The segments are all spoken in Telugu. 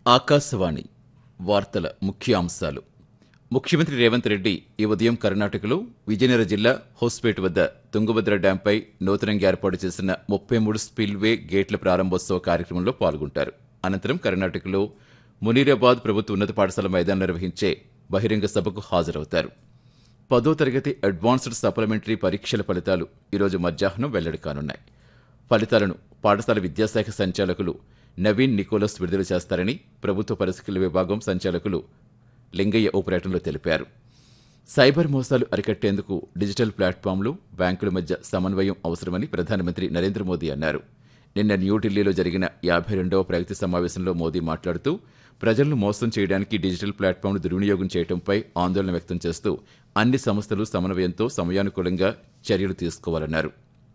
ఆకాశవాణి వార్తల ముఖ్యాంశాలు ముఖ్యమంత్రి రేవంత్ రెడ్డి ఈ ఉదయం కర్ణాటకలో విజయనగర జిల్లా హోస్పేట్ వద్ద తుంగభద్ర డ్యాంపై నూతనంగా ఏర్పాటు చేసిన ముప్పై మూడు స్పిల్వే గేట్ల ప్రారంభోత్సవ కార్యక్రమంలో పాల్గొంటారు అనంతరం కర్ణాటకలో మునీరాబాద్ ప్రభుత్వ ఉన్నత పాఠశాల మైదానం నిర్వహించే బహిరంగ సభకు హాజరవుతారు పదో తరగతి అడ్వాన్స్డ్ సప్లిమెంటరీ పరీక్షల ఫలితాలు ఈరోజు మధ్యాహ్నం వెల్లడి కానున్నాయి ఫలితాలను పాఠశాల విద్యాశాఖ సంచాలకులు నవీన్ నికోలస్ విడుదల చేస్తారని ప్రభుత్వ పరిస్థితుల విభాగం సంచాలకులు లింగయ్య ఓ ప్రకటనలో తెలిపారు సైబర్ మోసాలు అరికట్టేందుకు డిజిటల్ ప్లాట్ఫామ్లు బ్యాంకుల మధ్య సమన్వయం అవసరమని ప్రధానమంత్రి నరేంద్ర మోదీ అన్నారు నిన్న న్యూఢిల్లీలో జరిగిన యాభై రెండవ ప్రగతి సమావేశంలో మోదీ మాట్లాడుతూ ప్రజలను మోసం చేయడానికి డిజిటల్ ప్లాట్ఫామ్ను దుర్వినియోగం చేయడంపై ఆందోళన వ్యక్తం చేస్తూ అన్ని సంస్థలు సమన్వయంతో సమయానుకూలంగా చర్యలు తీసుకోవాలన్నారు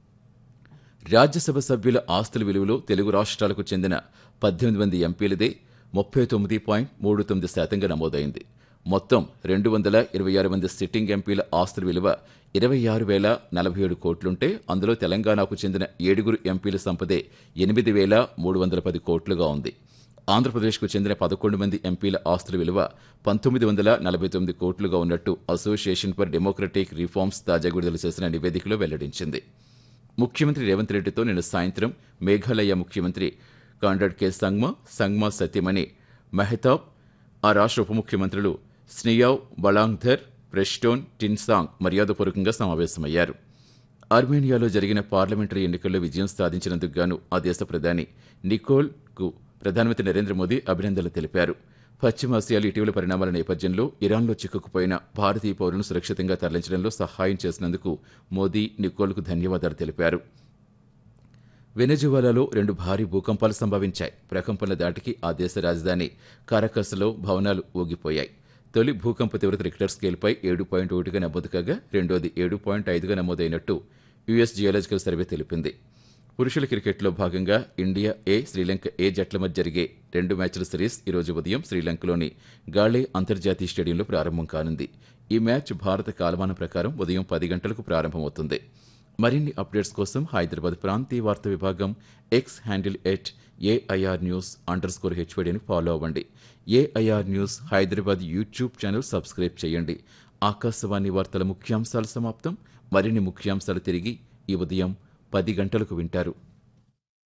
రాజ్యసభ సభ్యుల ఆస్తుల విలువలో తెలుగు రాష్ట్రాలకు చెందిన పద్దెనిమిది మంది ఎంపీలదే ముప్పై తొమ్మిది పాయింట్ మూడు తొమ్మిది శాతంగా నమోదైంది మొత్తం రెండు వందల ఇరవై ఆరు మంది సిట్టింగ్ ఎంపీల ఆస్తుల విలువ ఇరవై ఆరు వేల నలభై ఏడు కోట్లుంటే అందులో తెలంగాణకు చెందిన ఏడుగురు ఎంపీల సంపదే ఎనిమిది వేల మూడు వందల పది కోట్లుగా ఉంది ఆంధ్రప్రదేశ్కు చెందిన పదకొండు మంది ఎంపీల ఆస్తుల విలువ పంతొమ్మిది వందల నలభై తొమ్మిది కోట్లుగా ఉన్నట్టు అసోసియేషన్ ఫర్ డెమోక్రటిక్ రిఫార్మ్స్ తాజాగా విడుదల చేసిన నివేదికలో వెల్లడించింది ముఖ్యమంత్రి రేవంత్ రెడ్డితో నిన్న సాయంత్రం మేఘాలయ ముఖ్యమంత్రి కాండ్రాడ్ కె సంగ్మా సంగ్మా సత్యమణి మెహతాబ్ ఆ రాష్ట్ర ఉప ముఖ్యమంత్రులు స్నియావ్ బలాంగ్ధర్ ప్రెస్టోన్ టిన్సాంగ్ మర్యాదపూర్వకంగా సమావేశమయ్యారు ఆర్మేనియాలో జరిగిన పార్లమెంటరీ ఎన్నికల్లో విజయం సాధించినందుకు గాను ఆ దేశ ప్రధాని నికోల్ కు ప్రధానమంత్రి నరేంద్ర మోదీ అభినందనలు తెలిపారు పశ్చిమాసియాలో ఇటీవల పరిణామాల నేపథ్యంలో ఇరాన్లో చిక్కుకుపోయిన భారతీయ పౌరులను సురక్షితంగా తరలించడంలో సహాయం చేసినందుకు మోదీ నికోల్కు ధన్యవాదాలు తెలిపారు వెనజువాలాలో రెండు భారీ భూకంపాలు సంభవించాయి ప్రకంపనల దాటికి ఆ దేశ రాజధాని కారకస్లో భవనాలు ఊగిపోయాయి తొలి భూకంప తీవ్రత రిక్టర్ స్కేల్పై ఏడు పాయింట్ ఒకటిగా నమోదు కాగా రెండోది ఏడు పాయింట్ ఐదుగా నమోదైనట్టు యుఎస్ జియోలాజికల్ సర్వే తెలిపింది పురుషుల క్రికెట్లో భాగంగా ఇండియా ఏ శ్రీలంక ఏ జట్ల మధ్య జరిగే రెండు మ్యాచ్ల సిరీస్ ఈరోజు ఉదయం శ్రీలంకలోని గాళే అంతర్జాతీయ స్టేడియంలో ప్రారంభం కానుంది ఈ మ్యాచ్ భారత కాలమానం ప్రకారం ఉదయం పది గంటలకు ప్రారంభమవుతుంది మరిన్ని అప్డేట్స్ కోసం హైదరాబాద్ ప్రాంతీయ వార్తా విభాగం X handle at AIR news underscore హెచ్వడిని ఫాలో అవ్వండి AIR news Hyderabad YouTube channel subscribe చేయండి ఆకాశవాణి వార్తల ముఖ్యాంశాలు సమాప్తం మరిన్ని ముఖ్యాంశాలు తిరిగి ఈ ఉదయం పది గంటలకు వింటారు